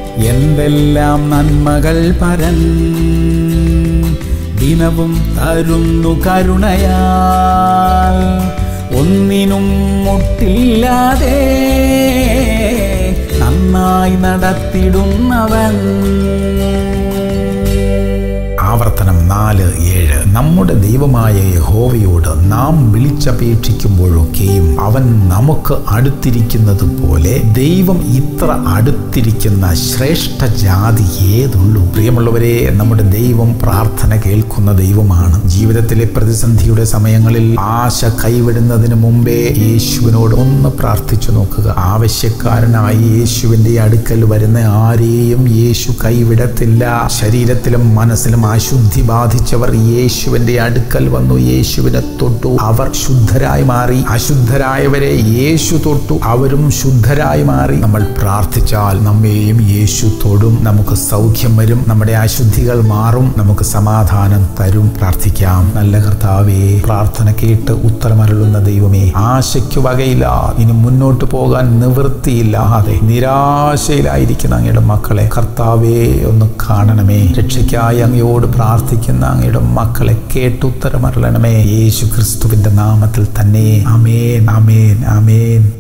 എന്തെല്ലാം നന്മകൾ പരൻ ദിനവും തരുന്നു കരുണയാൽ ഒന്നിനും മുട്ടില്ലാതെ നന്നായി നടത്തിടുന്നവൻ ആവർത്തനം നാല് ഏഴ് നമ്മുടെ ദൈവമായ യഹോവയോട് നാം വിളിച്ചപേക്ഷിക്കുമ്പോഴൊക്കെയും അവൻ നമുക്ക് അടുത്തിരിക്കുന്നത് പോലെ ദൈവം ഇത്ര അടുത്തിരിക്കുന്ന ശ്രേഷ്ഠ ജാതി ഏതുള്ളൂ പ്രിയമുള്ളവരെ നമ്മുടെ ദൈവം പ്രാർത്ഥന കേൾക്കുന്ന ദൈവമാണ് ജീവിതത്തിലെ പ്രതിസന്ധിയുടെ സമയങ്ങളിൽ ആശ കൈവിടുന്നതിന് മുമ്പേ യേശുവിനോട് ഒന്ന് പ്രാർത്ഥിച്ചു നോക്കുക ആവശ്യക്കാരനായി യേശുവിന്റെ അടുക്കൽ വരുന്ന ആരെയും യേശു കൈവിടത്തില്ല ശരീരത്തിലും മനസ്സിലും അശുദ്ധി ബാധിച്ചവർ യേശുവിന്റെ അടുക്കൽ വന്നു യേശുവിനെ തൊട്ടു അവർ ശുദ്ധരായി മാറി അശുദ്ധരായവരെ യേശു തൊട്ടു അവരും ശുദ്ധരായി മാറി നമ്മൾ പ്രാർത്ഥിച്ചാൽ നമ്മെയും യേശു തൊടും നമുക്ക് സൗഖ്യം വരും നമ്മുടെ അശുദ്ധികൾ മാറും നമുക്ക് സമാധാനം തരും പ്രാർത്ഥിക്കാം നല്ല കർത്താവേ പ്രാർത്ഥന കേട്ട് ഉത്തരമരുളുന്ന ദൈവമേ ആശയ്ക്ക് വകയില്ല ഇനി മുന്നോട്ട് പോകാൻ നിവൃത്തിയില്ലാതെ നിരാശയിലായിരിക്കുന്ന അങ്ങയുടെ മക്കളെ കർത്താവേ ഒന്ന് കാണണമേ രക്ഷയ്ക്കായി അങ്ങയോട് പ്രാർത്ഥിക്കുന്ന അങ്ങയുടെ മക്കളെ കേട്ടുത്തരമരളണമേ യേശു ക്രിസ്തുവിന്റെ നാമത്തിൽ തന്നെ അമേൻ അമേൻ അമേൻ